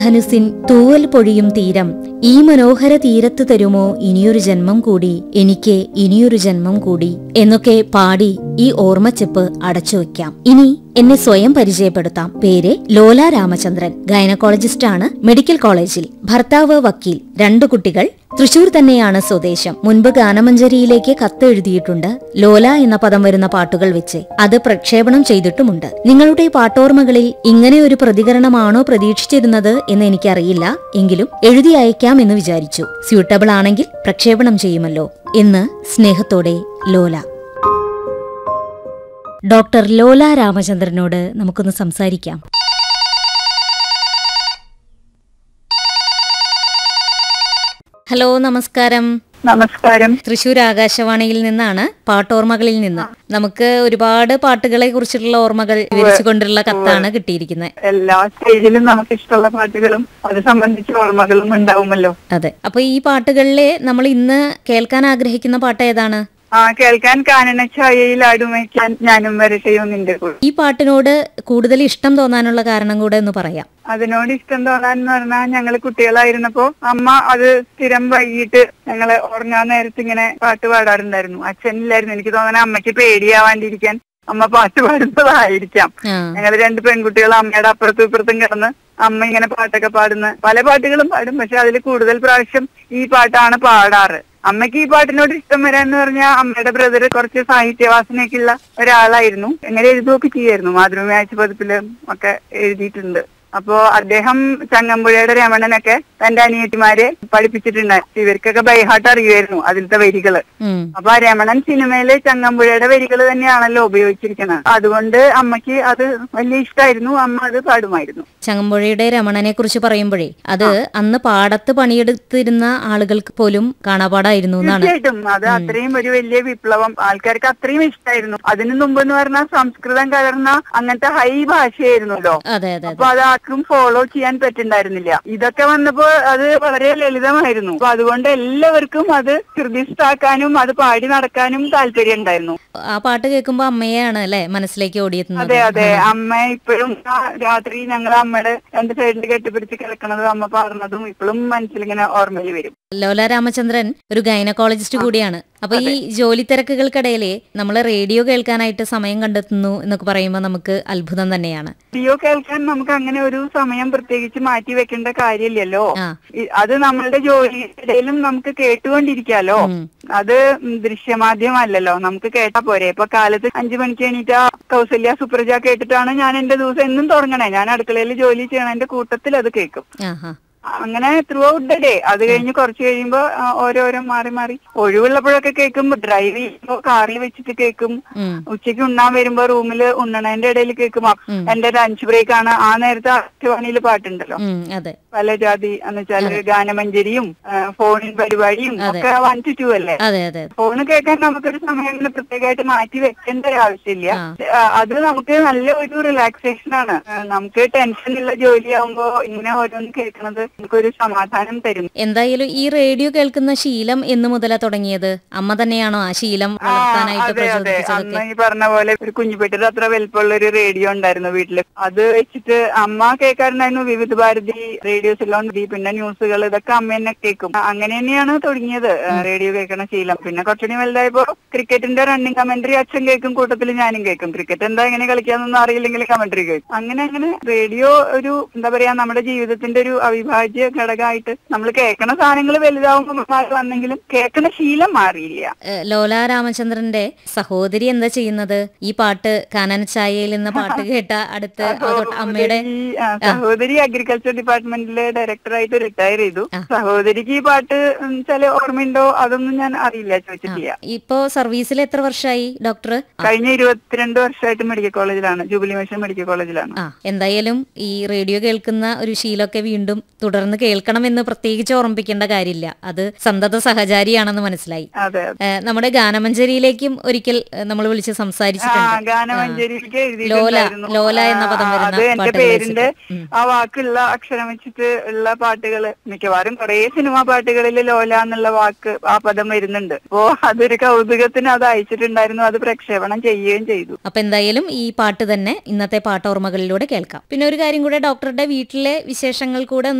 ധനുസിൻ തൂവൽ പൊഴിയും തീരം ഈ മനോഹര തീരത്ത് തരുമോ ഇനിയൊരു ജന്മം കൂടി എനിക്ക് ഇനിയൊരു ജന്മം കൂടി എന്നൊക്കെ പാടി ഈ ഓർമ്മച്ചെപ്പ് അടച്ചു വെക്കാം ഇനി എന്നെ സ്വയം പരിചയപ്പെടുത്താം പേര് ലോല രാമചന്ദ്രൻ ഗൈനക്കോളജിസ്റ്റ് ആണ് മെഡിക്കൽ കോളേജിൽ ഭർത്താവ് വക്കീൽ രണ്ടു കുട്ടികൾ തൃശൂർ തന്നെയാണ് സ്വദേശം മുൻപ് ഗാനമഞ്ജരിയിലേക്ക് കത്ത് എഴുതിയിട്ടുണ്ട് ലോല എന്ന പദം വരുന്ന പാട്ടുകൾ വെച്ച് അത് പ്രക്ഷേപണം ചെയ്തിട്ടുമുണ്ട് നിങ്ങളുടെ പാട്ടോർമ്മകളിൽ ഇങ്ങനെ ഒരു പ്രതികരണമാണോ പ്രതീക്ഷിച്ചിരുന്നത് എന്ന് എനിക്കറിയില്ല എങ്കിലും എഴുതി അയക്കാം എന്ന് വിചാരിച്ചു സ്യൂട്ടബിൾ ആണെങ്കിൽ പ്രക്ഷേപണം ചെയ്യുമല്ലോ എന്ന് സ്നേഹത്തോടെ ലോല ഡോക്ടർ ലോല രാമചന്ദ്രനോട് നമുക്കൊന്ന് സംസാരിക്കാം ഹലോ നമസ്കാരം നമസ്കാരം തൃശൂർ ആകാശവാണിയിൽ നിന്നാണ് പാട്ടോർമ്മകളിൽ നിന്ന് നമുക്ക് ഒരുപാട് പാട്ടുകളെ കുറിച്ചിട്ടുള്ള ഓർമ്മകൾ വിവരിച്ചുകൊണ്ടുള്ള കത്താണ് കിട്ടിയിരിക്കുന്നത് എല്ലാ സ്റ്റേജിലും നമുക്ക് ഇഷ്ടമുള്ള പാട്ടുകളും അത് സംബന്ധിച്ച ഓർമ്മകളും ഉണ്ടാവുമല്ലോ അതെ അപ്പൊ ഈ പാട്ടുകളിലെ നമ്മൾ ഇന്ന് കേൾക്കാൻ ആഗ്രഹിക്കുന്ന പാട്ട് ഏതാണ് ആ കേൾക്കാൻ കാനന ഛായയിൽ ആടുമയ്ക്കാൻ ഞാനും വരട്ടെയോ നിന്റെ കൂടെ ഈ പാട്ടിനോട് കൂടുതൽ ഇഷ്ടം തോന്നാനുള്ള കാരണം കൂടെ ഒന്ന് പറയാം അതിനോട് ഇഷ്ടം തോന്നാൻ എന്ന് പറഞ്ഞാൽ ഞങ്ങള് കുട്ടികളായിരുന്നപ്പോ അമ്മ അത് സ്ഥിരം വൈകിട്ട് ഞങ്ങള് ഉറങ്ങാൻ നേരത്ത് ഇങ്ങനെ പാട്ട് പാടാറുണ്ടായിരുന്നു അച്ഛനില്ലായിരുന്നു എനിക്ക് തോന്നണ അമ്മയ്ക്ക് പേടിയാവാണ്ടിരിക്കാൻ അമ്മ പാട്ട് പാടുന്നതായിരിക്കാം ആ ഞങ്ങൾ രണ്ട് പെൺകുട്ടികൾ അമ്മയുടെ അപ്പുറത്തും ഇപ്പുറത്തും കിടന്ന് അമ്മ ഇങ്ങനെ പാട്ടൊക്കെ പാടുന്ന പല പാട്ടുകളും പാടും പക്ഷെ അതിൽ കൂടുതൽ പ്രാവശ്യം ഈ പാട്ടാണ് പാടാറ് അമ്മയ്ക്ക് ഈ പാട്ടിനോട് ഇഷ്ടം വരാന്ന് പറഞ്ഞാൽ അമ്മയുടെ ബ്രദർ കുറച്ച് സാഹിത്യവാസനയൊക്കെ ഉള്ള ഒരാളായിരുന്നു എങ്ങനെ എഴുതുകയൊക്കെ ചെയ്യായിരുന്നു മാതൃഭൂമി ആഴ്ച പതിപ്പിലും ഒക്കെ എഴുതിയിട്ടുണ്ട് അപ്പോ അദ്ദേഹം ചങ്ങമ്പുഴയുടെ രമണനൊക്കെ തന്റെ അനിയത്തിമാരെ പഠിപ്പിച്ചിട്ടുണ്ടായിരുന്നു ഇവർക്കൊക്കെ ബൈഹാട്ട് അറിയുമായിരുന്നു അതിലത്തെ വരികള് ഉം അപ്പൊ ആ രമണൻ സിനിമയില് ചങ്ങമ്പുഴയുടെ വരികൾ തന്നെയാണല്ലോ ഉപയോഗിച്ചിരിക്കുന്നത് അതുകൊണ്ട് അമ്മയ്ക്ക് അത് വലിയ ഇഷ്ടമായിരുന്നു അമ്മ അത് പാടുമായിരുന്നു ചങ്ങമ്പുഴയുടെ രമണനെ കുറിച്ച് പറയുമ്പോഴേ അത് അന്ന് പാടത്ത് പണിയെടുത്തിരുന്ന ആളുകൾക്ക് പോലും കാണാപാടായിരുന്നു എന്നാണ് തീർച്ചയായിട്ടും അത് അത്രയും ഒരു വലിയ വിപ്ലവം ആൾക്കാർക്ക് അത്രയും ഇഷ്ടമായിരുന്നു അതിനു മുമ്പ് എന്ന് പറഞ്ഞാൽ സംസ്കൃതം കലർന്ന അങ്ങനത്തെ ഹൈ ഭാഷയായിരുന്നല്ലോ അതെ അതെ അപ്പൊ അത് ആർക്കും ഫോളോ ചെയ്യാൻ പറ്റുണ്ടായിരുന്നില്ല ഇതൊക്കെ വന്നപ്പോ അത് വളരെ ലളിതമായിരുന്നു അപ്പൊ അതുകൊണ്ട് എല്ലാവർക്കും അത് ഹൃദയസ്ഥാക്കാനും അത് പാടി നടക്കാനും താല്പര്യം ഉണ്ടായിരുന്നു ആ പാട്ട് കേൾക്കുമ്പോ അമ്മയാണ് അല്ലെ മനസ്സിലേക്ക് ഓടിയെത്തുന്നത് അതെ അതെ അമ്മ ഇപ്പോഴും ആ രാത്രി ഞങ്ങൾ അമ്മയുടെ രണ്ട് സൈഡിൽ കെട്ടിപ്പിടിച്ച് കിടക്കണതും അമ്മ പാടുന്നതും ഇപ്പോഴും മനസ്സിലിങ്ങനെ ഓർമ്മയിൽ വരും ലോല രാമചന്ദ്രൻ ഒരു ഗൈനക്കോളജിസ്റ്റ് കൂടിയാണ് അപ്പൊ ഈ ജോലി തിരക്കുകൾക്കിടയിലെ നമ്മൾ റേഡിയോ കേൾക്കാനായിട്ട് സമയം കണ്ടെത്തുന്നു എന്നൊക്കെ പറയുമ്പോൾ നമുക്ക് അത്ഭുതം തന്നെയാണ് റേഡിയോ കേൾക്കാൻ നമുക്ക് അങ്ങനെ ഒരു സമയം പ്രത്യേകിച്ച് മാറ്റി വെക്കേണ്ട കാര്യമില്ലല്ലോ ആ ഈ- അത് നമ്മളുടെ ജോലിയിടയിലും നമുക്ക് കേട്ടുകൊണ്ടിരിക്കാലോ ഉം. അത് ദൃശ്യമാധ്യമല്ലല്ലോ നമുക്ക് കേട്ടാ പോരെ ഇപ്പൊ കാലത്ത് അഞ്ചു മണിക്ക് എണീറ്റ കൗസല്യ സുപ്രജ കേട്ടിട്ടാണ് ഞാൻ എന്റെ ദിവസം എന്നും തുടങ്ങണേ ഞാൻ അടുക്കളയിൽ ജോലി ചെയ്യണതിന്റെ കൂട്ടത്തിൽ അത് കേൾക്കും ആ ഹാ അങ്ങനെ ത്രൂ ഔട്ട് ദ ഡേ അത് കഴിഞ്ഞ് കുറച്ച് കഴിയുമ്പോ ആ, ഓരോരോ മാറി മാറി ഒഴിവുള്ളപ്പോഴൊക്കെ കേൾക്കുമ്പോ ഡ്രൈവ് ചെയ്യുമ്പോ കാറിൽ വെച്ചിട്ട് കേൾക്കും ഉം ഉച്ചയ്ക്ക് ഉണ്ണാൻ വരുമ്പോ റൂമിൽ ഉണ്ണണതിന്റെ ഇടയിൽ കേൾക്കും അ- ഉം. എന്റെ ലഞ്ച് ബ്രേക്ക് ആണ് ആ നേരത്തെ ആറ്റുവാണിയിൽ പാട്ടുണ്ടല്ലോ ഉം അതെ പല ജാതി എന്ന് വെച്ചാല് ഗാനമഞ്ജരിയും ആ, ഫോണിൻ പരിപാടിയും അതെ. ഒക്കെ വൺ ടു ടു അല്ലേ അതെ അതെ ഫോണ് കേൾക്കാൻ നമുക്കൊരു സമയം ഇങ്ങനെ പ്രത്യേകമായിട്ട് മാറ്റി വെക്കേണ്ട ഒരു ആവശ്യമില്ല ആ. ആ, അത് നമുക്ക് നല്ല ഒരു റിലാക്സേഷൻ ആണ് ആ, നമുക്ക് ടെൻഷൻ ഉള്ള ജോലിയാവുമ്പോ ഇങ്ങനെ ഓരോന്ന് കേൾക്കുന്നത് നമുക്കൊരു സമാധാനം തരും എന്തായാലും ഈ റേഡിയോ കേൾക്കുന്ന ശീലം എന്ന് മുതലാ തുടങ്ങിയത് അമ്മ തന്നെയാണോ ആ ശീലം ആ, വളർത്താനായിട്ട് അതെ അതെ പ്രചോദിപ്പിച്ചതൊക്കെ അന്ന് ഈ പറഞ്ഞ പോലെ ഒരു കുഞ്ഞുപെട്ടിട്ട് അത്ര വലിപ്പമുള്ള ഒരു റേഡിയോ ഉണ്ടായിരുന്നു വീട്ടില് അത് വെച്ചിട്ട് അമ്മ കേൾക്കാറുണ്ടായിരുന്നു വിവിധ ഭാരതി റേഡിയോ സിലോൺ പിന്നെ ന്യൂസുകൾ ഇതൊക്കെ അമ്മ തന്നെ കേൾക്കും ആ, അങ്ങനെ തന്നെയാണ് തുടങ്ങിയത് ആ, റേഡിയോ കേൾക്കണ ശീലം പിന്നെ കുറച്ചുകൂടി വലുതായപ്പോ ക്രിക്കറ്റിന്റെ റണ്ണിങ് കമന്ററി അച്ഛൻ കേൾക്കും കൂട്ടത്തിൽ ഞാനും കേൾക്കും ക്രിക്കറ്റ് എന്താ എങ്ങനെ കളിക്കാന്നൊന്നും അറിയില്ലെങ്കിൽ കമന്ററി കേൾക്കും അങ്ങനെ അങ്ങനെ റേഡിയോ ഒരു എന്താ പറയാ നമ്മുടെ ജീവിതത്തിന്റെ ഒരു അവിഭാജ്യ ഘടകമായിട്ട് നമ്മൾ കേൾക്കണ സാധനങ്ങൾ വലുതാവുമ്പോൾ മാറി വന്നെങ്കിലും കേൾക്കണ ശീലം മാറിയില്ല ഏ, ലോല രാമചന്ദ്രന്റെ സഹോദരി എന്താ ചെയ്യുന്നത് ഈ പാട്ട് കാനന ചായയിൽ എന്ന പാട്ട് കേട്ട അടുത്ത് അതോട്ട് അമ്മയുടെ സഹോദരി, ആ, സഹോദരി അഗ്രികൾച്ചർ ഡിപ്പാർട്ട്മെന്റിലെ ഡയറക്ടറായിട്ട് റിട്ടയർ ചെയ്തു ആ. സഹോദരിക്ക് ഈ പാട്ട് ഉം, ചില ഓർമ്മയുണ്ടോ അതൊന്നും ഞാൻ അറിയില്ല ചോദിച്ചിട്ടില്ല ഇപ്പോ സർവീസിൽ എത്ര വർഷമായി ഡോക്ടർ കഴിഞ്ഞ ഇരുപത്തിരണ്ട് വർഷമായിട്ട് മെഡിക്കൽ കോളേജിലാണ് ജൂബിലി മിഷൻ മെഡിക്കൽ കോളേജിലാണ് ആ എന്തായാലും ഈ റേഡിയോ കേൾക്കുന്ന ഒരു ശീലമൊക്കെ വീണ്ടും തുടങ്ങി തുടർന്ന് കേൾക്കണമെന്ന് പ്രത്യേകിച്ച് ഓർമ്മിപ്പിക്കേണ്ട കാര്യമില്ല അത് സന്തത സഹചാരിയാണെന്ന് മനസ്സിലായി അതെ അതെ ഏ, നമ്മുടെ ഗാനമഞ്ജരിയിലേക്കും ഒരിക്കൽ നമ്മൾ വിളിച്ച് ആ സംസാരിച്ചിട്ടുണ്ട് ഗാനമഞ്ജരിയിലേക്ക് ലോല എഴുതിയിട്ടുണ്ടായിരുന്നു ലോല എന്ന പദം ആ, വരുന്ന അത് എന്റെ പാട്ടുകൾ പേരിന്റെ വെച്ചിട്ട്. ഉം. ആ വാക്കുള്ള അക്ഷരം വെച്ചിട്ട് ഉള്ള പാട്ടുകള് മിക്കവാറും കുറേ സിനിമാ പാട്ടുകളിൽ ലോല എന്നുള്ള വാക്ക് ആ പദം വരുന്നുണ്ട് അപ്പോ അതൊരു കൗതുകത്തിന് അത് അയച്ചിട്ടുണ്ടായിരുന്നു അത് പ്രക്ഷേപണം ചെയ്യുകയും ചെയ്തു അപ്പൊ എന്തായാലും ഈ പാട്ട് തന്നെ ഇന്നത്തെ പാട്ടോർമ്മകളിലൂടെ കേൾക്കാം പിന്നെ ഒരു കാര്യം കൂടെ ഡോക്ടറുടെ വീട്ടിലെ വിശേഷങ്ങൾ കൂടെ ഒന്ന്